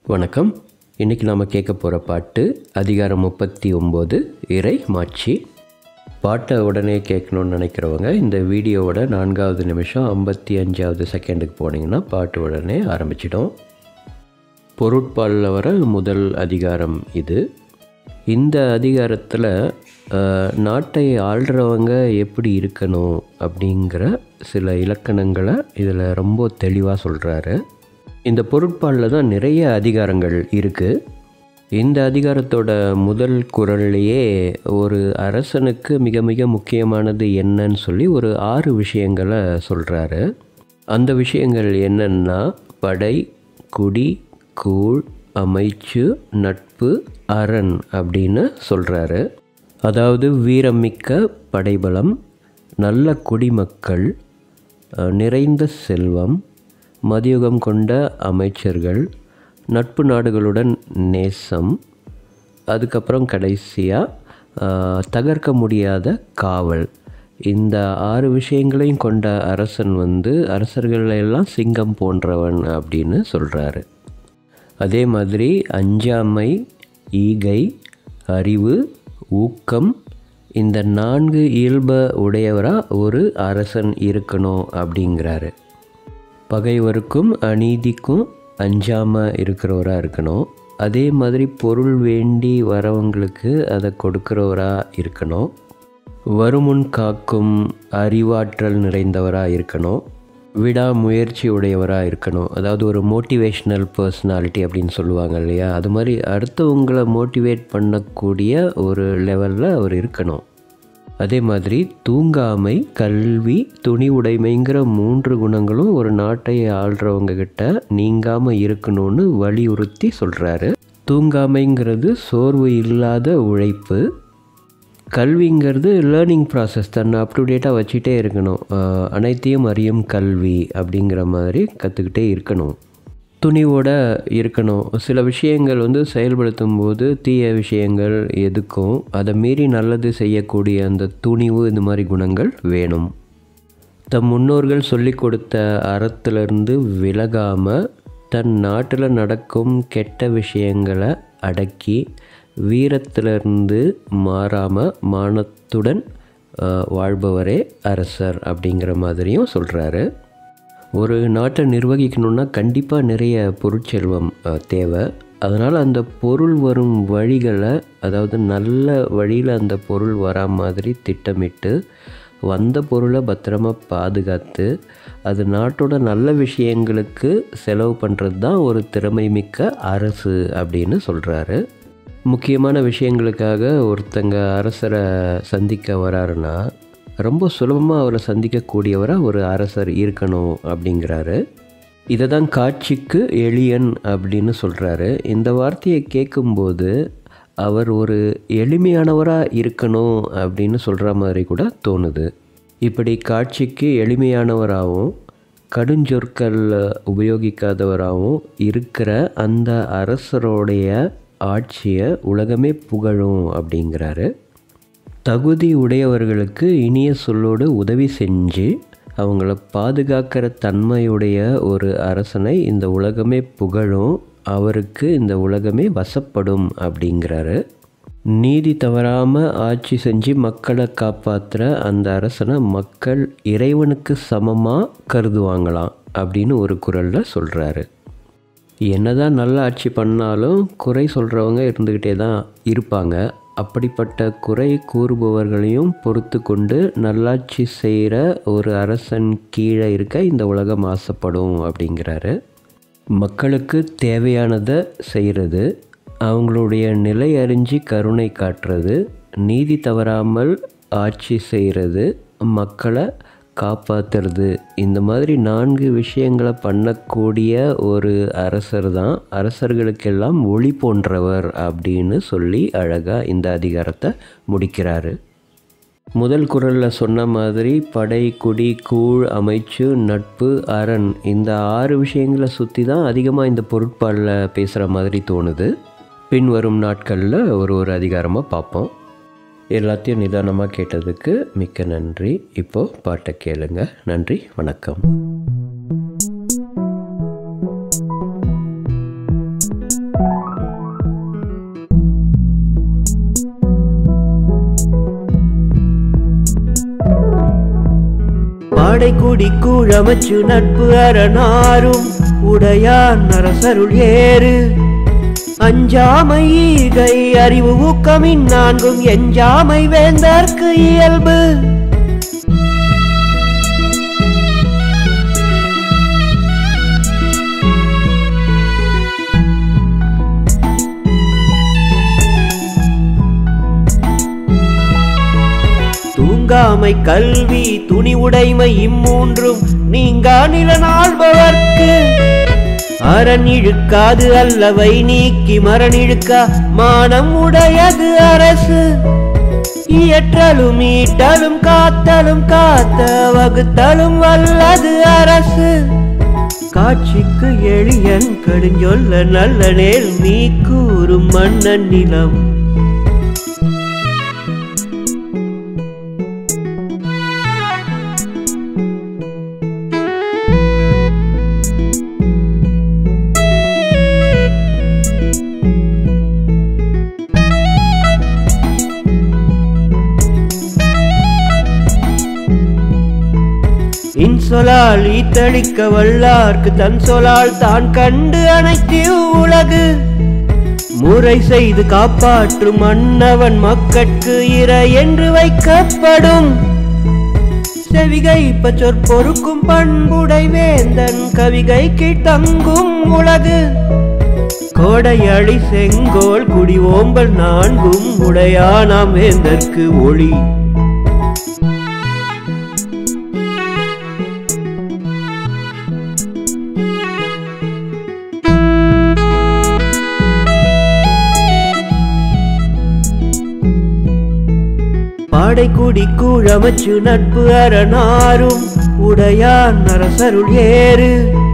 வணக்கம் இன்றைக்கி நாம் கேட்க போகிற பாட்டு அதிகாரம் முப்பத்தி ஒம்பது இறை மாட்சி பாட்டை உடனே கேட்கணுன்னு நினைக்கிறவங்க இந்த வீடியோவோட நான்காவது நிமிஷம் ஐம்பத்தி அஞ்சாவது செகண்டுக்கு போனீங்கன்னா பாட்டு உடனே ஆரம்பிச்சிடும் பொருட்பாலில் வர முதல் அதிகாரம் இது இந்த அதிகாரத்தில் அஹ், நாட்டை ஆள்றவங்க எப்படி இருக்கணும் அப்படிங்கிற சில இலக்கணங்களை இதில் ரொம்ப தெளிவாக சொல்கிறாரு இந்த பொருட்பாலில் தான் நிறைய அதிகாரங்கள் இருக்குது இந்த அதிகாரத்தோட முதல் குரல்லையே ஒரு அரசனுக்கு மிக மிக முக்கியமானது என்னன்னு சொல்லி ஒரு ஆறு விஷயங்களை சொல்கிறாரு அந்த விஷயங்கள் என்னன்னா படை குடி கூழ் அமைச்சு நட்பு அரண் அப்படின்னு சொல்கிறாரு அதாவது வீரமிக்க படைபலம் நல்ல குடிமக்கள் அஹ், நிறைந்த செல்வம் மதியுகம் கொண்ட அமைச்சர்கள் நட்பு நாடுகளுடன் நேசம் அதுக்கப்புறம் கடைசியாக தகர்க்க முடியாத காவல் இந்த ஆறு விஷயங்களையும் கொண்ட அரசன் வந்து அரசர்கள் எல்லாம் சிங்கம் போன்றவன் அப்படின்னு சொல்கிறாரு அதே மாதிரி அஞ்சாமை ஈகை அறிவு ஊக்கம் இந்த நான்கு இயல்ப உடையவராக ஒரு அரசன் இருக்கணும் அப்படிங்கிறாரு பகைவருக்கும் அநீதிக்கும் அஞ்சாமல் இருக்கிறவராக இருக்கணும் அதே மாதிரி பொருள் வேண்டி வரவங்களுக்கு அதை கொடுக்குறவராக இருக்கணும் வருமுன் காக்கும் அறிவாற்றல் நிறைந்தவராக இருக்கணும் விடாமுயற்சி உடையவராக இருக்கணும் அதாவது ஒரு மோட்டிவேஷ்னல் பர்சனாலிட்டி அப்படின்னு சொல்லுவாங்க இல்லையா அது மாதிரி அடுத்தவங்களை மோட்டிவேட் பண்ணக்கூடிய ஒரு லெவலில் அவர் இருக்கணும் அதே மாதிரி தூங்காமை கல்வி துணி உடைமைங்கிற மூன்று குணங்களும் ஒரு நாட்டை ஆள்றவங்க கிட்ட நீங்காமல் இருக்கணும்னு வலியுறுத்தி சொல்கிறாரு தூங்காமைங்கிறது சோர்வு இல்லாத உழைப்பு கல்விங்கிறது லேர்னிங் ப்ராசஸ் தன்னை அப் டு டேட்டாக வச்சுட்டே இருக்கணும் ஆஹ் அனைத்தையும் அறியும் கல்வி அப்படிங்கிற மாதிரி கற்றுக்கிட்டே இருக்கணும் துணிவோட இருக்கணும் சில விஷயங்கள் வந்து செயல்படுத்தும் போது தீய விஷயங்கள் எதுக்கும் அதை மீறி நல்லது செய்யக்கூடிய அந்த துணிவு இந்த மாதிரி குணங்கள் வேணும் தம் முன்னோர்கள் சொல்லிக் கொடுத்த அறத்திலிருந்து விலகாமல் தன் நாட்டில் நடக்கும் கெட்ட விஷயங்களை அடக்கி வீரத்திலிருந்து மாறாமல் மானத்துடன் ஆஹ், வாழ்பவரே அரசர் அப்படிங்கிற மாதிரியும் சொல்கிறாரு ஒரு நாட்டை நிர்வகிக்கணும்னா கண்டிப்பாக நிறைய பொருட்செல்வம் அஹ், தேவை அதனால் அந்த பொருள் வரும் வழிகளை அதாவது நல்ல வழியில் அந்த பொருள் வரா மாதிரி திட்டமிட்டு வந்த பொருளை பத்திரமா பாதுகாத்து அது நாட்டோட நல்ல விஷயங்களுக்கு செலவு பண்ணுறது தான் ஒரு திறமை மிக்க அரசு அப்படின்னு சொல்கிறாரு முக்கியமான விஷயங்களுக்காக ஒருத்தங்க அரசரை சந்திக்க வராருன்னா ரொம்ப சுலபமாக அவரை சந்திக்கக்கூடியவராக ஒரு அரசர் இருக்கணும் அப்படிங்கிறாரு இதை தான் காட்சிக்கு எளியன் அப்படின்னு சொல்கிறாரு இந்த வார்த்தையை கேட்கும்போது அவர் ஒரு எளிமையானவராக இருக்கணும் அப்படின்னு சொல்கிற மாதிரி கூட தோணுது இப்படி காட்சிக்கு எளிமையானவராகவும் கடுஞ்சொற்கள் உபயோகிக்காதவராகவும் இருக்கிற அந்த அரசருடைய ஆட்சியை உலகமே புகழும் அப்படிங்கிறாரு தகுதி உடையவர்களுக்கு இனிய சொல்லோடு உதவி செஞ்சு அவங்கள பாதுகாக்கிற தன்மையுடைய ஒரு அரசனை இந்த உலகமே புகழும் அவருக்கு இந்த உலகமே வசப்படும் அப்படிங்கிறாரு நீதி தவறாமல் ஆட்சி செஞ்சு மக்களை காப்பாற்றுற அந்த அரசனை மக்கள் இறைவனுக்கு சமமாக கருதுவாங்களாம் அப்படின்னு ஒரு குரலில் சொல்கிறாரு என்னதான் நல்ல ஆட்சி பண்ணாலும் குறை சொல்கிறவங்க இருந்துக்கிட்டே தான் இருப்பாங்க அப்படிப்பட்ட குறை கூறுபவர்களையும் பொறுத்து கொண்டு நல்லாட்சி செய்கிற ஒரு அரசன் கீழே இருக்க இந்த உலகம் ஆசைப்படும் அப்படிங்கிறாரு மக்களுக்கு தேவையானதை செய்கிறது அவங்களுடைய நிலை அறிஞ்சு கருணை காட்டுறது நீதி தவறாமல் ஆட்சி செய்கிறது மக்களை காப்பாற்றுறது இந்த மாதிரி நான்கு விஷயங்களை பண்ணக்கூடிய ஒரு அரசர் தான் அரசர்களுக்கெல்லாம் ஒளி போன்றவர் அப்படின்னு சொல்லி அழகாக இந்த அதிகாரத்தை முடிக்கிறாரு முதல் குரலில் சொன்ன மாதிரி படை குடி கூழ் அமைச்சு நட்பு அரண் இந்த ஆறு விஷயங்களை சுற்றி தான் அதிகமாக இந்த பொருட்பாலில் பேசுகிற மாதிரி தோணுது பின்வரும் நாட்களில் ஒரு ஒரு அதிகாரமாக பார்ப்போம் எல்லாத்தையும் நிதானமாக கேட்டதுக்கு மிக்க நன்றி இப்போது பாட்டை கேளுங்க நன்றி வணக்கம் பாடைக்குடி கூழமைச்சு நட்பு அரணாரும் உடையான் அரசருள் ஏறு அஞ்சாமை ஈகை அறிவு ஊக்கமின் நான்கும் எஞ்சாமை வேந்தற்கு இயல்பு தூங்காமை கல்வி துணி உடைமை இம்மூன்றும் நீங்கா நிலநாள்பவர்க்கு அரண் இழுக்காது அல்லவை நீக்கி மரண் இழுக்கா மானம் உடையது அரசு இயற்றலும் ஈட்டலும் காத்தலும் காத்த வகுத்தலும் வல்லது அரசு காட்சிக்கு எளியன் கடுஞ்சொல்ல நல்ல நேர் நீ கூறும் மன்னன் நிலம் இன்சொலால் ஈத்தளிக்க வல்லார்க்கு தன் சொலால் தான் கண்டு அனைத்து உலகு முறை செய்து காப்பாற்றும் மன்னவன் மக்கட்கு இர என்று வைக்கப்படும் செவிகை பச்சொற் பொறுக்கும் பண்புடை வேந்தன் கவிகைக்கு தங்கும் உலகு கோடையழி செங்கோல் குடி ஓம்பல் நான்கும் உடையானாம் வேந்தற்கு ஒளி பாடைக்குடி கூழமைச்சு நட்பு அரணாரும் உடையான் அரசருள் ஏறு